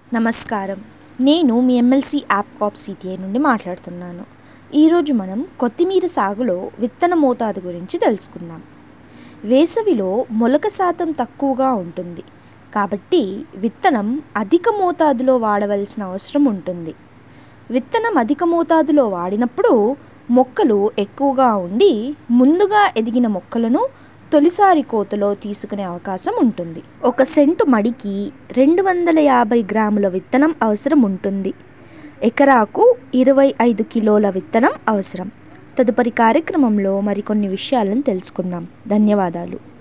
నమస్కారం నేను మీ ఎమ్మెల్సీ యాప్ కాప్ సిటిఐ నుండి మాట్లాడుతున్నాను ఈరోజు మనం కొత్తిమీర సాగులో విత్తన మోతాదు గురించి తెలుసుకుందాం వేసవిలో మొలక శాతం తక్కువగా ఉంటుంది కాబట్టి విత్తనం అధిక మోతాదులో వాడవలసిన అవసరం ఉంటుంది విత్తనం అధిక మోతాదులో వాడినప్పుడు మొక్కలు ఎక్కువగా ఉండి ముందుగా ఎదిగిన మొక్కలను తొలిసారి కోతలో తీసుకునే అవకాశం ఉంటుంది ఒక సెంటు మడికి రెండు వందల యాభై గ్రాముల విత్తనం అవసరం ఉంటుంది ఎకరాకు ఇరవై ఐదు కిలోల విత్తనం అవసరం తదుపరి కార్యక్రమంలో మరికొన్ని విషయాలను తెలుసుకుందాం ధన్యవాదాలు